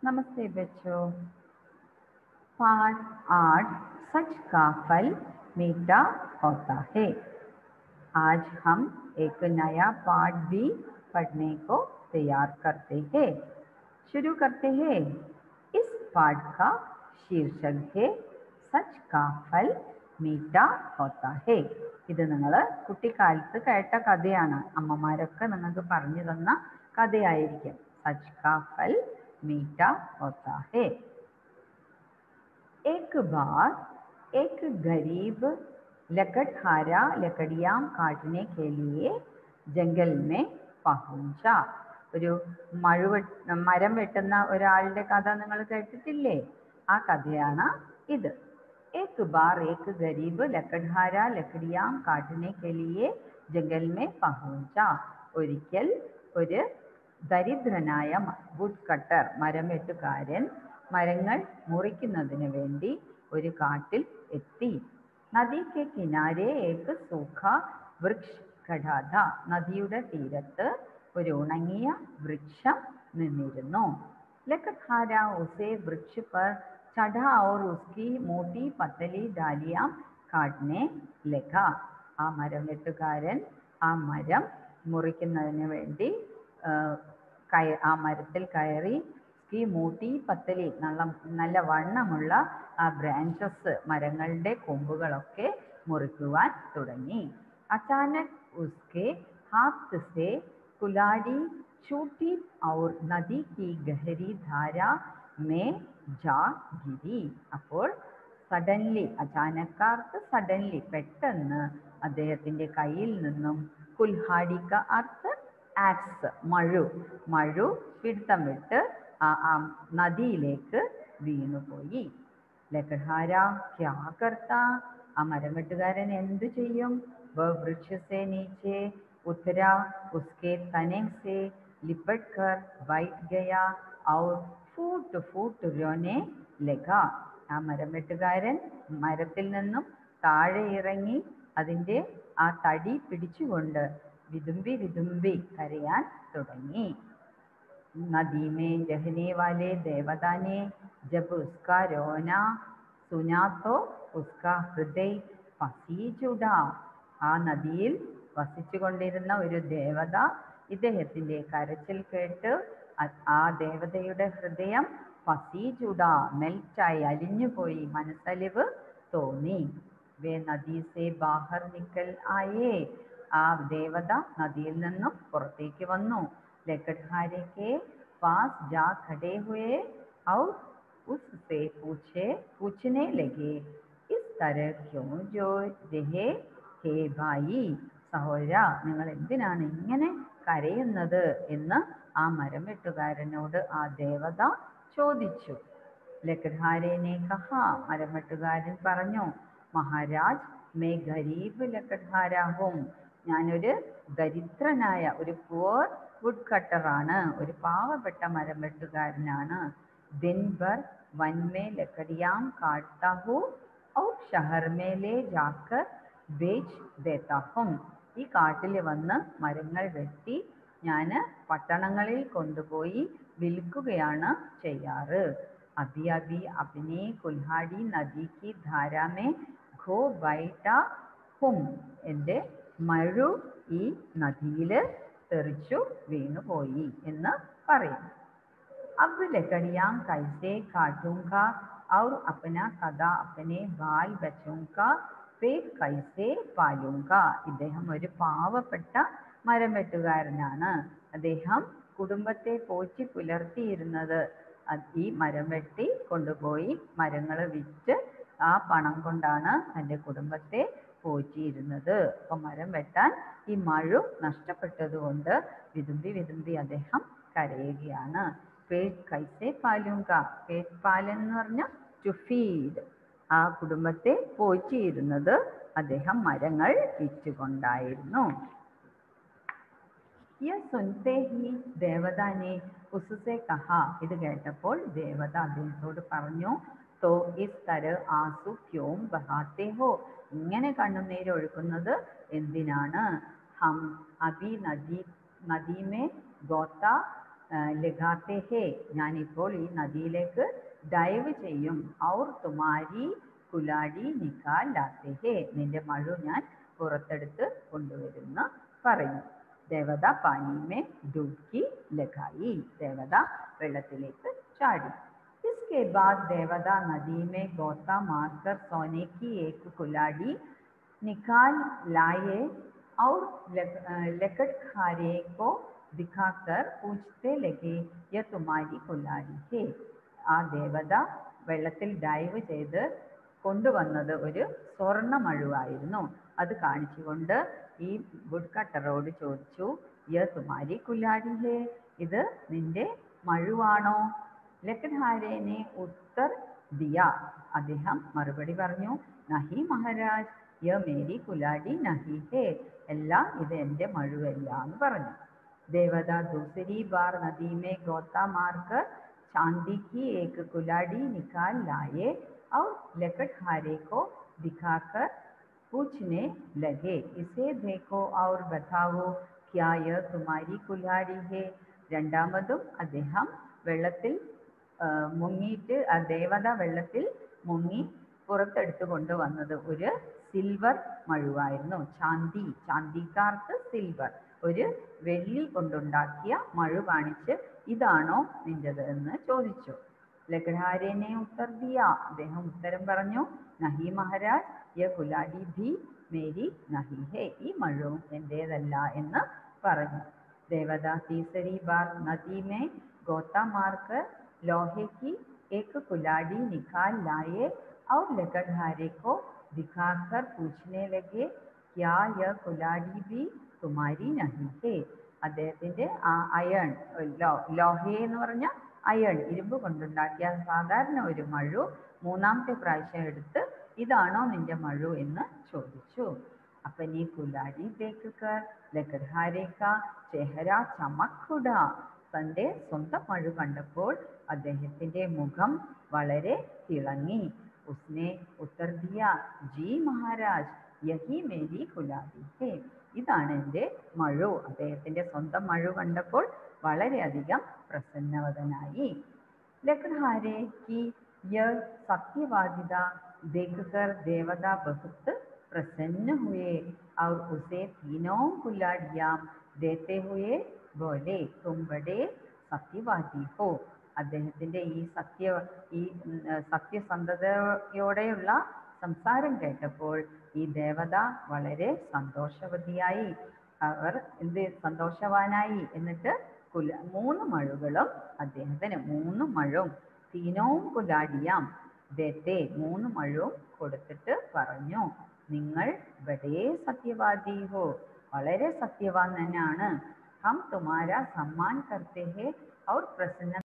नमस्ते बच्चों पाठ आठ सच का फल मीठा होता है आज हम एक नया पाठ भी पढ़ने को तैयार करते हैं शुरू करते हैं इस पाठ का शीर्षक है സച്ച് കാ ഫൽ മീറ്റ ഹോത്ത ഹേ ഇത് നിങ്ങൾ കുട്ടിക്കാലത്ത് കേട്ട കഥയാണ് അമ്മമാരൊക്കെ നിങ്ങൾക്ക് പറഞ്ഞു തന്ന കഥയായിരിക്കും സച്ച് കാ ഫൽ मीठा होता है एक बार एक गरीब लकड़हारा लकड़ियां काटने के लिए जंगल में പഹുഞ്ച ഒരു മഴ മരം വെട്ടുന്ന ഒരാളുടെ കഥ നിങ്ങൾ കേട്ടിട്ടില്ലേ ആ കഥയാണ് ഇത് एक बार एक गरीब लकड़हारा लकड़ियां काटने के लिए जंगल में पहुंचा ഒരിക്കൽ ഒരു ദരിദ്രനായ വുഡ് കട്ടർ മരം വെട്ടുകാരൻ മരങ്ങൾ മുറിക്കുന്നതിന് വേണ്ടി ഒരു കാട്ടിൽ എത്തി നദിക്ക് കിനാരെ ഏക്ക് സൂഖ വൃക്ഷ ഘടാധ നദിയുടെ തീരത്ത് ഒരു ഉണങ്ങിയ വൃക്ഷം നിന്നിരുന്നു ലക്കധാര ഉസേ വൃക്ഷ पर चढ़ा और उसकी मोटी पतली डालियां काटने लगा ആ മരം വെട്ടുകാരൻ ആ മരം മുറിക്കുന്നതിന് വേണ്ടി കയ ആ മരത്തിൽ കയറി ഈ മൂട്ടി പത്തലി നല്ല നല്ല വണ്ണമുള്ള ആ ബ്രാഞ്ചസ് മരങ്ങളുടെ കൊമ്പുകളൊക്കെ മുറിക്കുവാൻ തുടങ്ങി അച്ചാനക് ഉസ്കെ ഹാത്ത് സെ കുലാടി छूटी और നദി की गहरी ധാര മേ ജാ ഗിരി അപ്പോൾ സഡൻലി അചാനക്കാർക്ക് സഡൻലി പെട്ടെന്ന് അദ്ദേഹത്തിൻ്റെ കയ്യിൽ നിന്നും കുൽഹാടിക്ക അർത്ത് ആക്സ് മഴു മഴു പിടുത്തം വിട്ട് ആ ആ നദിയിലേക്ക് വീണുപോയി ലക്കഹാര ക്യാ കർത്ത ആ മരം വെട്ടുകാരൻ എന്തു ചെയ്യും വ വൃക്ഷസെ നീച്ചെ ഉത്തര ഉസ്കെ തനെ സെ ലിപ്പട്ട് കർ വൈറ്റ് ഗയ ഔർ ഫൂട്ട് ഫൂട്ട് രോനെ ലഗ ആ മരം വെട്ടുകാരൻ മരത്തിൽ നിന്നും താഴെ ഇറങ്ങി അതിൻ്റെ ആ തടി പിടിച്ചുകൊണ്ട് വിതുമ്പി വിതുമ്പി കരയാൻ തുടങ്ങി नदी में रहने वाले देवता ने जब उसका रोना सुना तो उसका ഹൃദയ പസീചുടാ ആ നദിയിൽ വസിച്ചുകൊണ്ടിരുന്ന ഒരു ദേവത ഇദ്ദേഹത്തിൻ്റെ കരച്ചിൽ കേട്ട് ആ ദേവതയുടെ ഹൃദയം പസീചുടാ മെൽറ്റായി അലിഞ്ഞുപോയി മനസ്സലിവ് തോന്നി വേ നദി സെ ബാഹർ നിക്കൽ ആയേ ആ ദേവത നദിയിൽ നിന്നും പുറത്തേക്ക് വന്നു लकड़हारे के पास जा खड़े हुए और उससे पूछे पूछने लगे इस तरह क्यों जो रहे ഹേ ഭായി സഹോദര നിങ്ങൾ എന്തിനാണ് ഇങ്ങനെ കരയുന്നത് എന്ന് ആ മരം വെട്ടുകാരനോട് ആ ദേവത ചോദിച്ചു ലക്കഡ്ഹാരനെ കഹ മരം വെട്ടുകാരൻ പറഞ്ഞു മഹാരാജ് മേ ഗരീബ് ലക്കഡ്ഹാരാഹും ഞാനൊരു ദരിദ്രനായ ഒരു പുവർ വുഡ് കട്ടറാണ് ഒരു പാവപ്പെട്ട മരം വെട്ടുകാരനാണ് ദിൻ ഭർ വൻ മേ ലക്കടിയാം കാട്ടാ ഹൂ ഔർ ഷഹർ മേ ലേ ജാക്കർ ബേച്ച് ദേത്താ ഹും ഈ കാട്ടിൽ വന്ന് മരങ്ങൾ വെട്ടി ഞാൻ പട്ടണങ്ങളിൽ കൊണ്ടുപോയി വിൽക്കുകയാണ് ചെയ്യാറ് അബി അബി അഭിനെ കുൽഹാടി നദിക്ക് ധാരാമേ ഘോ ബൈട്ട ഹും എൻ്റെ മഴു ഈ നദിയിൽ തെറിച്ചു വീണുപോയി എന്ന് പറയുന്നു अब लकड़ियां कैसे काटूंगा और अपना कदा अपने बाल बच्चों का पेट कैसे പാലൂങ്ക ഇദ്ദേഹം ഒരു പാവപ്പെട്ട മരം വെട്ടുകാരനാണ് അദ്ദേഹം കുടുംബത്തെ പോറ്റി പുലർത്തിയിരുന്നത് ഈ മരം വെട്ടി കൊണ്ടുപോയി മരങ്ങൾ വിറ്റ് ആ പണം കൊണ്ടാണ് തൻ്റെ കുടുംബത്തെ പോറ്റിയിരുന്നത് അപ്പം മരം വെട്ടാൻ ഈ മഴ നഷ്ടപ്പെട്ടതുകൊണ്ട് വിതുമ്പി വിതുമ്പി അദ്ദേഹം കരയുകയാണ് പേറ്റ് കൈസേ പാലുങ്ക പേറ്റ് പാലൻ എന്ന് പറഞ്ഞാൽ ടു ഫീഡ് ആ കുടുംബത്തെ പോറ്റിയിരുന്നത് അദ്ദേഹം മരങ്ങൾ വിറ്റുകൊണ്ടായിരുന്നു യ സുൻത്തെ ഹി ദേവതാനെ ഉസുസെ കഹ ഇത് കേട്ടപ്പോൾ ദേവത അദ്ദേഹത്തോട് പറഞ്ഞു തോ ഇസ് തര ആസു ക്യോം ബഹാത്തെ ഹോ ഇങ്ങനെ കണ്ണുനീര് ഒഴുക്കുന്നത് എന്തിനാണ് ഹം അബി നദി നദി മേ ഗോത്ത ലഗാത്തെ ഹേ ഞാനിപ്പോൾ ഈ നദിയിലേക്ക് ഡൈവ് ചെയ്യും ഔർ തുമാരി കുലാടി നിക്കാൽ ലാത്തെ ഹേ നിന്റെ മഴു ഞാൻ പുറത്തെടുത്ത് കൊണ്ടുവരുന്ന പറയും ദേവത പാനിമേ ഡൂബ്ക്കി ലഗായി ദേവത വെള്ളത്തിലേക്ക് ചാടി इसके बाद देवता नदी में गोता मारकर सोने की एक कुलाड़ी निकाल लाए और लकड़ खारे को दिखाकर पूछते लगे यह तुम्हारी कुलाड़ी है ആ ദേവത വെള്ളത്തിൽ ഡൈവ് ചെയ്ത് കൊണ്ടുവന്നത് ഒരു സ്വർണ്ണ മഴുവായിരുന്നു അത് കാണിച്ചുകൊണ്ട് ഈ വുഡ് കട്ടറോട് ചോദിച്ചു യ തുമാരി കുലാടി ഹേ ഇത് നിന്റെ മഴുവാണോ ലക്കധാരേനെ ഉത്തർ ദിയ അദ്ദേഹം മറുപടി പറഞ്ഞു നഹി മഹാരാജ് യ മേരി കുലാടി നഹി ഹേ അല്ല ഇത് എൻ്റെ മഴുവല്ല എന്ന് പറഞ്ഞു ദേവത ദൂസരി ബാർ നദി മേ ഗോത്ത മാർക്ക് चांदी की एक कुलाड़ी निकाल लाए और लकड़हारे को दिखाकर पूछने लगे इसे देखो और बताओ क्या यह तुम्हारी कुल्ഹാടി ഹേ രണ്ടാമതും അദ്ദേഹം വെള്ളത്തിൽ മുങ്ങിയിട്ട് ആ ദേവത വെള്ളത്തിൽ മുങ്ങി പുറത്തെടുത്ത് കൊണ്ടുവന്നത് ഒരു സിൽവർ മഴുവായിരുന്നു ചാന്തി ചാന്തിക്കാർക്ക് സിൽവർ ഒരു വെള്ളി കൊണ്ടുണ്ടാക്കിയ മഴു കാണിച്ച് ഇതാണോ നിൻ്റെത് എന്ന് ചോദിച്ചു ലഗ്ഹാരേനെ ഉത്തർ ദിയ അദ്ദേഹം ഉത്തരം പറഞ്ഞു നഹി മഹാരാജ് യ കുലാടി ഭി മേരി നഹി ഹേ ഈ മഴവും എൻ്റേതല്ല എന്ന് പറഞ്ഞു ദേവത തീസരി ബാർ നദി മേ ഗോത്ത മാർക്ക് ലോഹെ की एक कुलाड़ी निकाल लाए और लकड़हारे को दिखाकर पूछने लगे क्या यह कुलाड़ी भी തുമാരി നഹി ഹേ അദ്ദേഹത്തിൻ്റെ ആ അയൺ ലോ ലോഹേ എന്ന് പറഞ്ഞ അയൺ ഇരുമ്പ് കൊണ്ടുണ്ടാക്കിയ സാധാരണ ഒരു മഴു മൂന്നാമത്തെ പ്രാവശ്യം എടുത്ത് ഇതാണോ നിന്റെ മഴു എന്ന് ചോദിച്ചു अपन ये कुलाड़ी देखकर लकड़हारे का ചെഹര ചമക്കുട തൻ്റെ സ്വന്തം മഴു കണ്ടപ്പോൾ അദ്ദേഹത്തിൻ്റെ മുഖം വളരെ തിളങ്ങി ഉസ്നെ ഉത്തർ ദിയ ജി മഹാരാജ് യഹി മേരി കുലാടി ഹേ ഇതാണ് എൻ്റെ മഴു അദ്ദേഹത്തിൻ്റെ സ്വന്തം മഴു കണ്ടപ്പോൾ വളരെയധികം പ്രസന്നവതനായി ലക്ഡഹാരെ की यह सत्यवादिता देखकर देवता बहुत प्रसन्न हुए और उसे तीनों कुल्हाड़ियाँ देते हुए बोले तुम बड़े സത്യവാദി ഹോ അദ്ദേഹത്തിൻ്റെ ഈ സത്യ ഈ സത്യസന്ധതയോടെയുള്ള സംസാരം കേട്ടപ്പോൾ ഈ ദേവത വളരെ സന്തോഷവതിയായി അവർ എന്ത് സന്തോഷവാനായി എന്നിട്ട് കുല മൂന്ന് മഴുകളും അദ്ദേഹത്തിന് മൂന്ന് മഴും തീനവും കുലാടിയാം ദത്തെ മൂന്ന് മഴുവും കൊടുത്തിട്ട് പറഞ്ഞു നിങ്ങൾ ബഡേ സത്യവാദി ഹോ വളരെ സത്യവാൻ തന്നെയാണ് ഹം തുമാര സമ്മാൻ കർത്തേ ഹേ ഔർ പ്രസന്ന